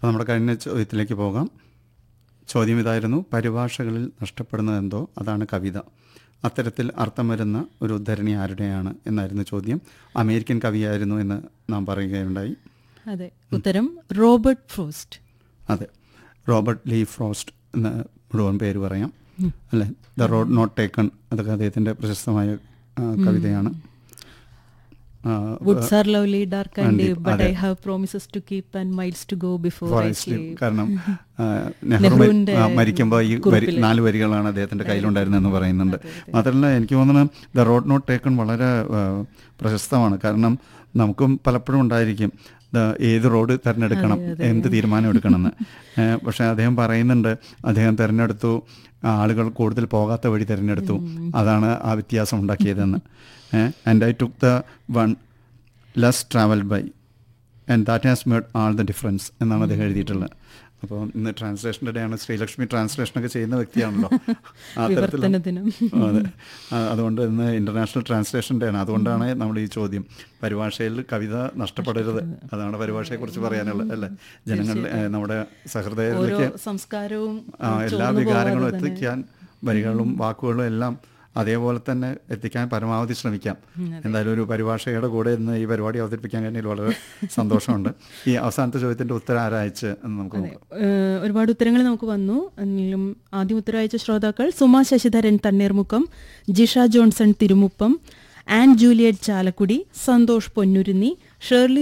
അപ്പോൾ നമ്മുടെ കഴിഞ്ഞ ചോദ്യത്തിലേക്ക് പോകാം ചോദ്യം ഇതായിരുന്നു പരിഭാഷകളിൽ നഷ്ടപ്പെടുന്നതെന്തോ അതാണ് കവിത അത്തരത്തിൽ അർത്ഥം വരുന്ന ഒരു ഉദ്ധരണി ആരുടെയാണ് എന്നായിരുന്നു ചോദ്യം അമേരിക്കൻ കവിയായിരുന്നു എന്ന് നാം പറയുകയുണ്ടായി അതെ ഉത്തരം റോബർട്ട് ഫ്രോസ്റ്റ് അതെ റോബർട്ട് ലീ ഫ്രോസ്റ്റ് എന്ന മുഴുവൻ പേര് പറയാം അല്ലേ ദ റോഡ് നോട്ട് ടേക്കൺ അതൊക്കെ അദ്ദേഹത്തിൻ്റെ പ്രശസ്തമായ ആ, കവിതയാണ് ആ, woods are lovely dark and and deep, but I അതെ. Have promises to keep and miles to go before For I I sleep. Sleep കാരണം ആ, നെഹ്റു നെഹ്റുവിന്റെ മരിക്കുമ്പോൾ ഈ വരി കുറിപ്പില്. നാല് വരികളാണ് അദ്ദേഹത്തിന്റെ കയ്യിലുണ്ടായിരുന്നതെന്ന് പറയുന്നുണ്ട് മാത്രമല്ല എനിക്ക് തോന്നുന്നു ദ റോഡ് നോട്ട് ടേക്കൺ വളരെ ആ, പ്രശസ്തമാണ് കാരണം നമുക്കും പലപ്പോഴും ഉണ്ടായിരിക്കും ദ ഏത് റോഡ് തിരഞ്ഞെടുക്കണം എന്ത് തീരുമാനം എടുക്കണമെന്ന് ഏ, പക്ഷേ അദ്ദേഹം പറയുന്നുണ്ട് അദ്ദേഹം തിരഞ്ഞെടുത്തു ആളുകൾ കൂടുതൽ പോകാത്ത വഴി തിരഞ്ഞെടുത്തു അതാണ് ആ വ്യത്യാസം ഉണ്ടാക്കിയതെന്ന് and I took the one less travel by and that has made all the difference എന്നാണ് അദ്ദേഹം എഴുതിയിട്ടുള്ളത് അപ്പോൾ ഇന്ന് ട്രാൻസ്ലേഷൻ്റെ ഡേ ആണ് ശ്രീലക്ഷ്മി ട്രാൻസ്ലേഷനൊക്കെ ചെയ്യുന്ന വ്യക്തിയാണല്ലോ ആ തരത്തിൽ വിവർത്തന ദിനം അതെ ആ, അതുകൊണ്ട് ഇന്ന് ഇന്റർനാഷണൽ ട്രാൻസ്ലേഷൻ ഡേ ആണ് അതുകൊണ്ടാണ് നമ്മൾ ഈ ചോദ്യം പരിഭാഷയിൽ കവിത നഷ്ടപ്പെടരുത് അതാണ് പരിഭാഷയെക്കുറിച്ച് പറയാനുള്ളത് അല്ലേ ജനങ്ങളിൽ ഏ, നമ്മുടെ ഓരോ സഹൃദയരിലേക്ക് സംസ്കാരവും ആ, എല്ലാ ചോർന്നു വികാരങ്ങളും പോവാതെ തന്നെ. എത്തിക്കാൻ വരികളും വാക്കുകളും എല്ലാം അതേപോലെ തന്നെ എത്തിക്കാൻ പരമാവധി ശ്രമിക്കാം എന്തായാലും ഒരു പരിഭാഷയുടെ കൂടെ ഇന്ന് ഈ പരിപാടി അവതരിപ്പിക്കാൻ കഴിഞ്ഞതിൽ വളരെ സന്തോഷമുണ്ട് ഈ അവസാനത്തെ ചോദ്യത്തിന്റെ ഉത്തരം ആരായച്ച് എന്ന് നമുക്ക് നോക്കാം ഏഹ് ഒരുപാട് ഉത്തരങ്ങൾ നമുക്ക് വന്നു എങ്കിലും ആദ്യം ഉത്തരം അയച്ച ശ്രോതാക്കൾ Suma Sasidharan Thanneermukkom Jisha Johnson Thirumuppam Ann Juliet Chalakudy Santhosh Ponnurunni Shirley